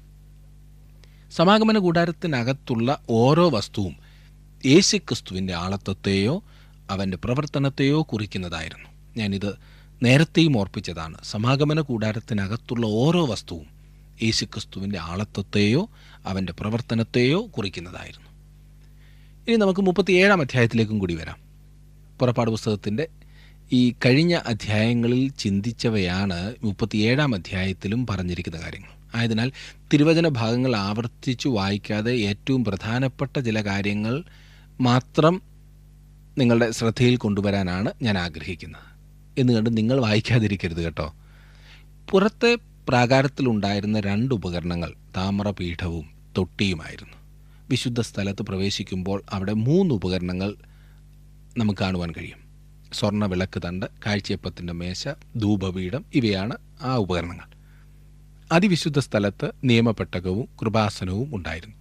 സമാഗമന കൂടാരത്തിനകത്തുള്ള ഓരോ വസ്തുവും യേശുക്രിസ്തുവിൻ്റെ ആളത്വത്തെയോ അവൻ്റെ പ്രവർത്തനത്തെയോ കുറിക്കുന്നതായിരുന്നു ഞാനിത് നേരത്തെയും ഓർപ്പിച്ചതാണ് സമാഗമന കൂടാരത്തിനകത്തുള്ള ഓരോ വസ്തുവും യേശുക്രിസ്തുവിൻ്റെ ആളത്വത്തെയോ അവൻ്റെ പ്രവർത്തനത്തെയോ കുറിക്കുന്നതായിരുന്നു ഇനി നമുക്ക് മുപ്പത്തിയേഴാം അധ്യായത്തിലേക്കും കൂടി വരാം പുറപ്പാട് പുസ്തകത്തിൻ്റെ ഈ കഴിഞ്ഞ അധ്യായങ്ങളിൽ ചിന്തിച്ചവയാണ് മുപ്പത്തിയേഴാം അധ്യായത്തിലും പറഞ്ഞിരിക്കുന്ന കാര്യങ്ങൾ ആയതിനാൽ തിരുവചന ഭാഗങ്ങൾ ആവർത്തിച്ചു വായിക്കാതെ ഏറ്റവും പ്രധാനപ്പെട്ട ചില കാര്യങ്ങൾ മാത്രം നിങ്ങളുടെ ശ്രദ്ധയിൽ കൊണ്ടുവരാനാണ് ഞാൻ ആഗ്രഹിക്കുന്നത് എന്ന് കണ്ട് നിങ്ങൾ വായിക്കാതിരിക്കരുത് കേട്ടോ പുറത്തെ പ്രാകാരത്തിലുണ്ടായിരുന്ന രണ്ട് ഉപകരണങ്ങൾ താമ്രപീഠവും തൊട്ടിയുമായിരുന്നു വിശുദ്ധ സ്ഥലത്ത് പ്രവേശിക്കുമ്പോൾ അവിടെ മൂന്ന് ഉപകരണങ്ങൾ നമുക്ക് കാണുവാൻ കഴിയും സ്വർണ്ണ വിളക്ക് തണ്ട് കാഴ്ചയപ്പത്തിൻ്റെ മേശ ധൂപപീഠം ഇവയാണ് ആ ഉപകരണങ്ങൾ അതിവിശുദ്ധ സ്ഥലത്ത് നിയമപ്പെട്ടകവും കൃപാസനവും ഉണ്ടായിരുന്നു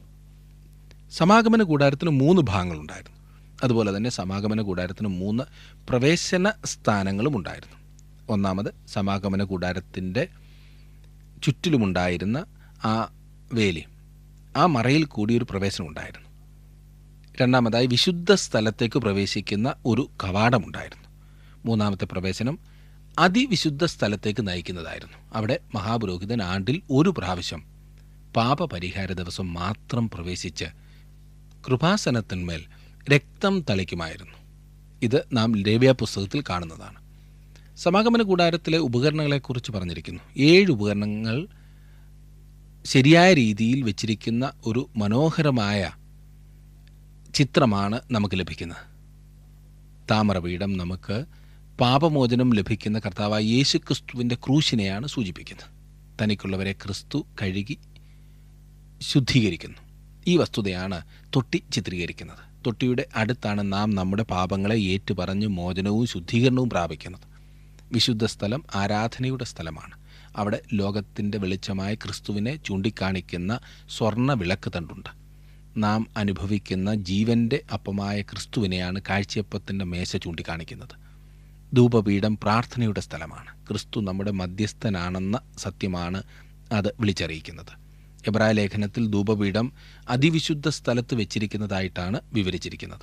സമാഗമന കൂടാരത്തിന് മൂന്ന് ഭാഗങ്ങളുണ്ടായിരുന്നു അതുപോലെ തന്നെ സമാഗമന കൂടാരത്തിന് മൂന്ന് പ്രവേശന സ്ഥാനങ്ങളും ഉണ്ടായിരുന്നു ഒന്നാമത് സമാഗമന കൂടാരത്തിൻ്റെ ചുറ്റിലുമുണ്ടായിരുന്ന ആ വേലി ആ മറയിൽ കൂടി ഒരു പ്രവേശനം ഉണ്ടായിരുന്നു രണ്ടാമതായി വിശുദ്ധ സ്ഥലത്തേക്ക് പ്രവേശിക്കുന്ന ഒരു കവാടമുണ്ടായിരുന്നു മൂന്നാമത്തെ പ്രവേശനം അതിവിശുദ്ധ സ്ഥലത്തേക്ക് നയിക്കുന്നതായിരുന്നു അവിടെ മഹാപുരോഹിതൻ ആണ്ടിൽ ഒരു പ്രാവശ്യം പാപപരിഹാര ദിവസം മാത്രം പ്രവേശിച്ച് കൃപാസനത്തിന്മേൽ രക്തം തളിക്കുമായിരുന്നു ഇത് നാം ലേവ്യ പുസ്തകത്തിൽ കാണുന്നതാണ് സമാഗമന കൂടാരത്തിലെ ഉപകരണങ്ങളെക്കുറിച്ച് പറഞ്ഞിരിക്കുന്നു ഏഴ് ഉപകരണങ്ങൾ ശരിയായ രീതിയിൽ വെച്ചിരിക്കുന്ന ഒരു മനോഹരമായ ചിത്രമാണ് നമുക്ക് ലഭിക്കുന്നത് താമരപീഠം നമുക്ക് പാപമോചനം ലഭിക്കുന്ന കർത്താവായ യേശു ക്രിസ്തുവിൻ്റെ ക്രൂശിനെയാണ് സൂചിപ്പിക്കുന്നത് തനിക്കുള്ളവരെ ക്രിസ്തു കഴുകി ശുദ്ധീകരിക്കുന്നു ഈ വസ്തുതയാണ് തൊട്ടി ചിത്രീകരിക്കുന്നത് തൊട്ടിയുടെ അടുത്താണ് നാം നമ്മുടെ പാപങ്ങളെ ഏറ്റുപറഞ്ഞ് മോചനവും ശുദ്ധീകരണവും പ്രാപിക്കുന്നത് വിശുദ്ധ സ്ഥലം ആരാധനയുടെ സ്ഥലമാണ് അവിടെ ലോകത്തിൻ്റെ വെളിച്ചമായ ക്രിസ്തുവിനെ ചൂണ്ടിക്കാണിക്കുന്ന സ്വർണ്ണ വിളക്ക് തണ്ടുണ്ട് നാം അനുഭവിക്കുന്ന ജീവൻ്റെ അപ്പമായ ക്രിസ്തുവിനെയാണ് കാഴ്ചയപ്പത്തിൻ്റെ മേശ ചൂണ്ടിക്കാണിക്കുന്നത് ധൂപപീഠം പ്രാർത്ഥനയുടെ സ്ഥലമാണ് ക്രിസ്തു നമ്മുടെ മധ്യസ്ഥനാണെന്ന സത്യമാണ് അത് വിളിച്ചറിയിക്കുന്നത് എബ്രായ ലേഖനത്തിൽ ധൂപപീഠം അതിവിശുദ്ധ സ്ഥലത്ത് വെച്ചിരിക്കുന്നതായിട്ടാണ് വിവരിച്ചിരിക്കുന്നത്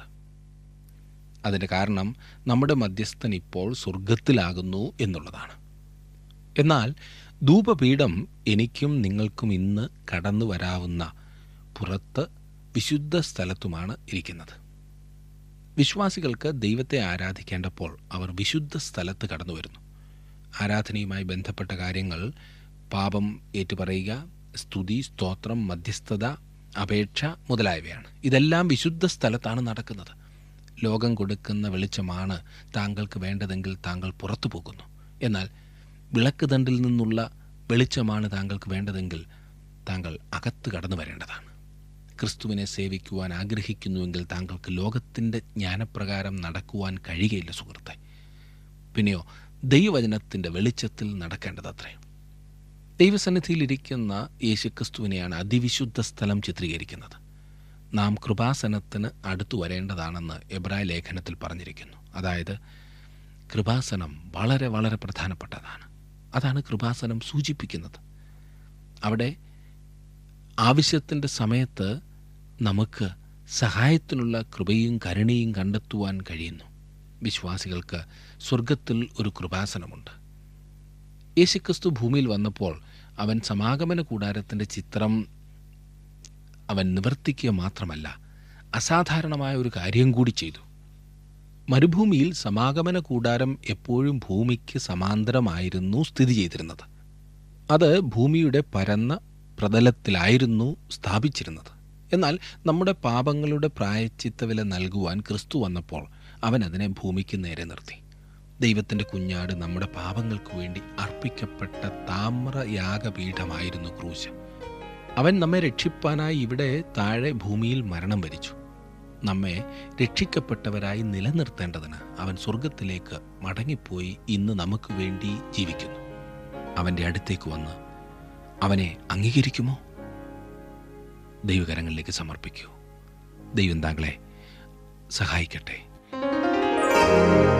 അതിൻ്റെ കാരണം നമ്മുടെ മധ്യസ്ഥൻ ഇപ്പോൾ സ്വർഗത്തിലാകുന്നു എന്നുള്ളതാണ് എന്നാൽ ധൂപപീഠം എനിക്കും നിങ്ങൾക്കും ഇന്ന് കടന്നു വരാവുന്ന പുറത്ത് വിശുദ്ധ സ്ഥലത്തുമാണ് ഇരിക്കുന്നത് വിശ്വാസികൾക്ക് ദൈവത്തെ ആരാധിക്കേണ്ടപ്പോൾ അവർ വിശുദ്ധ സ്ഥലത്ത് കടന്നു വരുന്നു ആരാധനയുമായി ബന്ധപ്പെട്ട കാര്യങ്ങൾ പാപം ഏറ്റുപറയുക സ്തുതി സ്തോത്രം മധ്യസ്ഥത അപേക്ഷ മുതലായവയാണ് ഇതെല്ലാം വിശുദ്ധ സ്ഥലത്താണ് നടക്കുന്നത് ലോകം കൊടുക്കുന്ന വെളിച്ചമാണ് താങ്കൾക്ക് വേണ്ടതെങ്കിൽ താങ്കൾ പുറത്തു പോകുന്നു എന്നാൽ വിളക്ക് തണ്ടിൽ നിന്നുള്ള വെളിച്ചമാണ് താങ്കൾക്ക് വേണ്ടതെങ്കിൽ താങ്കൾ അകത്ത് കടന്നു വരേണ്ടതാണ് ക്രിസ്തുവിനെ സേവിക്കുവാൻ ആഗ്രഹിക്കുന്നുവെങ്കിൽ താങ്കൾക്ക് ലോകത്തിൻ്റെ ജ്ഞാനപ്രകാരം നടക്കുവാൻ കഴിയുകയില്ല സുഹൃത്തെ പിന്നെയോ ദൈവവചനത്തിൻ്റെ വെളിച്ചത്തിൽ നടക്കേണ്ടതത്രേ ദൈവസന്നിധിയിലിരിക്കുന്ന യേശുക്രിസ്തുവിനെയാണ് അതിവിശുദ്ധ സ്ഥലം ചിത്രീകരിക്കുന്നത് നാം കൃപാസനത്തിന് അടുത്തു വരേണ്ടതാണെന്ന് എബ്രായ ലേഖനത്തിൽ പറഞ്ഞിരിക്കുന്നു അതായത് കൃപാസനം വളരെ വളരെ പ്രധാനപ്പെട്ടതാണ് അതാണ് കൃപാസനം സൂചിപ്പിക്കുന്നത് അവിടെ ആവശ്യത്തിൻ്റെ സമയത്ത് നമുക്ക് സഹായത്തിനുള്ള കൃപയും കരുണയും കണ്ടെത്തുവാൻ കഴിയുന്നു വിശ്വാസികൾക്ക് സ്വർഗത്തിൽ ഒരു കൃപാസനമുണ്ട് യേശുക്രിസ്തു ഭൂമിയിൽ വന്നപ്പോൾ അവൻ സമാഗമന കൂടാരത്തിൻ്റെ ചിത്രം അവൻ നിവർത്തിക്കുക മാത്രമല്ല അസാധാരണമായ ഒരു കാര്യം കൂടി ചെയ്തു മരുഭൂമിയിൽ സമാഗമന കൂടാരം എപ്പോഴും ഭൂമിക്ക് സമാന്തരമായിരുന്നു സ്ഥിതി ചെയ്തിരുന്നത് അത് ഭൂമിയുടെ പരന്ന പ്രതലത്തിലായിരുന്നു സ്ഥാപിച്ചിരുന്നത് എന്നാൽ നമ്മുടെ പാപങ്ങളുടെ പ്രായച്ചിത്ത വില നൽകുവാൻ ക്രിസ്തു വന്നപ്പോൾ അവൻ അതിനെ ഭൂമിക്ക് നേരെ നിർത്തി ദൈവത്തിൻ്റെ കുഞ്ഞാട് നമ്മുടെ പാപങ്ങൾക്ക് വേണ്ടി അർപ്പിക്കപ്പെട്ട താമ്ര യാഗപീഠമായിരുന്നു ക്രൂശ് അവൻ നമ്മെ രക്ഷിപ്പാനായി ഇവിടെ താഴെ ഭൂമിയിൽ മരണം വരിച്ചു നമ്മെ രക്ഷിക്കപ്പെട്ടവരായി നിലനിർത്തേണ്ടതിന് അവൻ സ്വർഗത്തിലേക്ക് മടങ്ങിപ്പോയി ഇന്ന് നമുക്ക് വേണ്ടി ജീവിക്കുന്നു അവൻ്റെ അടുത്തേക്ക് വന്ന് അവനെ അംഗീകരിക്കുമോ ദൈവകരങ്ങളിലേക്ക് സമർപ്പിക്കൂ ദൈവം താങ്കളെ സഹായിക്കട്ടെ